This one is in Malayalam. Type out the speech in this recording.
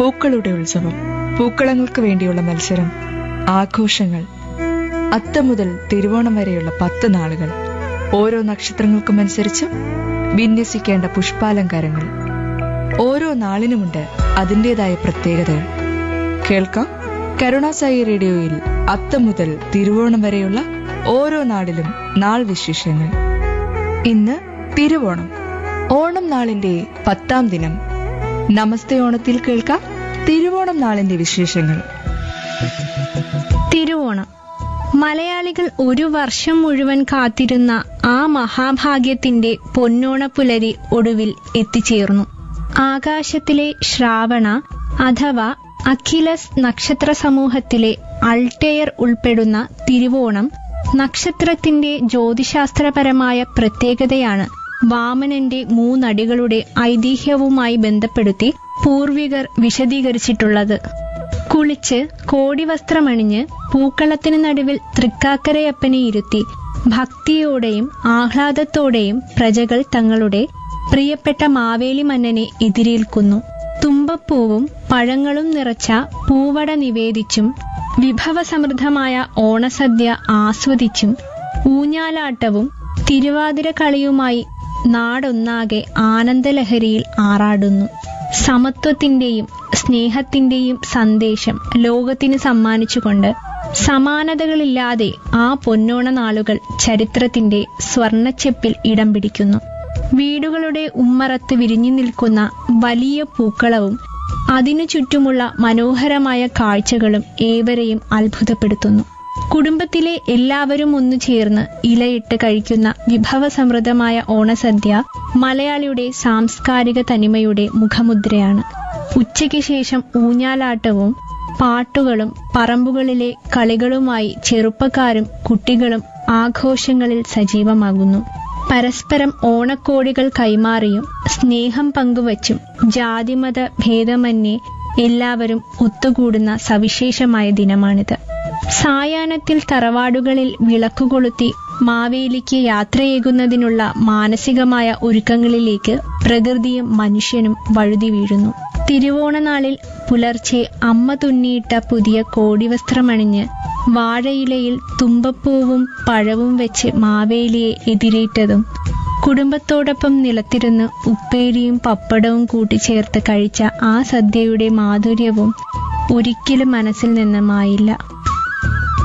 പൂക്കളുടെ ഉത്സവം പൂക്കളങ്ങൾക്ക് വേണ്ടിയുള്ള മത്സരം ആഘോഷങ്ങൾ അത്തം മുതൽ തിരുവോണം വരെയുള്ള പത്ത് നാളുകൾ ഓരോ നക്ഷത്രങ്ങൾക്കും അനുസരിച്ച് വിന്യസിക്കേണ്ട പുഷ്പാലങ്കാരങ്ങൾ ഓരോ നാളിനുമുണ്ട് അതിൻ്റെതായ പ്രത്യേകതകൾ കേൾക്കാം കരുണാസായി റേഡിയോയിൽ അത്തം മുതൽ തിരുവോണം വരെയുള്ള ഓരോ നാളിലും നാൾ വിശേഷങ്ങൾ ഇന്ന് തിരുവോണം ഓണം നാളിന്റെ പത്താം ദിനം നമസ്തേ ഓണത്തിൽ കേൾക്കാം തിരുവോണം നാളിന്റെ വിശേഷങ്ങൾ തിരുവോണം മലയാളികൾ ഒരു വർഷം മുഴുവൻ കാത്തിരുന്ന ആ മഹാഭാഗ്യത്തിന്റെ പൊന്നോണപ്പുലരി ഒടുവിൽ എത്തിച്ചേർന്നു ആകാശത്തിലെ ശ്രാവണ അഥവാ അഖിലസ് നക്ഷത്ര സമൂഹത്തിലെ അൾട്ടയർ ഉൾപ്പെടുന്ന തിരുവോണം നക്ഷത്രത്തിന്റെ ജ്യോതിശാസ്ത്രപരമായ പ്രത്യേകതയാണ് വാമനന്റെ മൂന്നടികളുടെ ഐതിഹ്യവുമായി ബന്ധപ്പെടുത്തി പൂർവികർ വിശദീകരിച്ചിട്ടുള്ളത് കുളിച്ച് കോടിവസ്ത്രമണിഞ്ഞ് പൂക്കളത്തിന് നടുവിൽ തൃക്കാക്കരയപ്പനെ ഇരുത്തി ഭക്തിയോടെയും ആഹ്ലാദത്തോടെയും പ്രജകൾ തങ്ങളുടെ പ്രിയപ്പെട്ട മാവേലി മന്നനെ എതിരേൽക്കുന്നു തുമ്പപ്പൂവും പഴങ്ങളും നിറച്ച പൂവട നിവേദിച്ചും വിഭവസമൃദ്ധമായ ഓണസദ്യ ആസ്വദിച്ചും ഊഞ്ഞാലാട്ടവും തിരുവാതിര കളിയുമായി നാടൊന്നാകെ ആനന്ദലഹരിയിൽ ആറാടുന്നു സമത്വത്തിന്റെയും സ്നേഹത്തിന്റെയും സന്ദേശം ലോകത്തിന് സമ്മാനിച്ചുകൊണ്ട് സമാനതകളില്ലാതെ ആ പൊന്നോണ നാളുകൾ ചരിത്രത്തിന്റെ സ്വർണച്ചെപ്പിൽ ഇടം പിടിക്കുന്നു വീടുകളുടെ ഉമ്മറത്ത് വിരിഞ്ഞു നിൽക്കുന്ന വലിയ പൂക്കളവും അതിനു ചുറ്റുമുള്ള മനോഹരമായ കാഴ്ചകളും ഏവരെയും അത്ഭുതപ്പെടുത്തുന്നു കുടുംബത്തിലെ എല്ലാവരും ഒന്നു ചേർന്ന് ഇലയിട്ട് കഴിക്കുന്ന വിഭവസമൃദ്ധമായ ഓണസദ്യ മലയാളിയുടെ സാംസ്കാരിക തനിമയുടെ മുഖമുദ്രയാണ് ഉച്ചയ്ക്ക് ശേഷം ഊഞ്ഞാലാട്ടവും പാട്ടുകളും പറമ്പുകളിലെ കളികളുമായി ചെറുപ്പക്കാരും കുട്ടികളും ആഘോഷങ്ങളിൽ സജീവമാകുന്നു പരസ്പരം ഓണക്കോടികൾ കൈമാറിയും സ്നേഹം പങ്കുവച്ചും ജാതിമത ഭേദമന്യേ എല്ലാവരും ഒത്തുകൂടുന്ന സവിശേഷമായ ദിനമാണിത് സായാഹ്നത്തിൽ തറവാടുകളിൽ വിളക്കുകൊളുത്തി മാവേലിക്ക് യാത്രയേകുന്നതിനുള്ള മാനസികമായ ഒരുക്കങ്ങളിലേക്ക് പ്രകൃതിയും മനുഷ്യനും വഴുതി വീഴുന്നു തിരുവോണനാളിൽ പുലർച്ചെ അമ്മ തുന്നിയിട്ട പുതിയ കോടിവസ്ത്രമണിഞ്ഞ് വാഴയിലയിൽ തുമ്പപ്പൂവും പഴവും വെച്ച് മാവേലിയെ എതിരേറ്റതും കുടുംബത്തോടൊപ്പം നിലത്തിരുന്ന് ഉപ്പേരിയും പപ്പടവും കൂട്ടിച്ചേർത്ത് കഴിച്ച ആ സദ്യയുടെ മാധുര്യവും ഒരിക്കലും മനസ്സിൽ നിന്ന് മായില്ല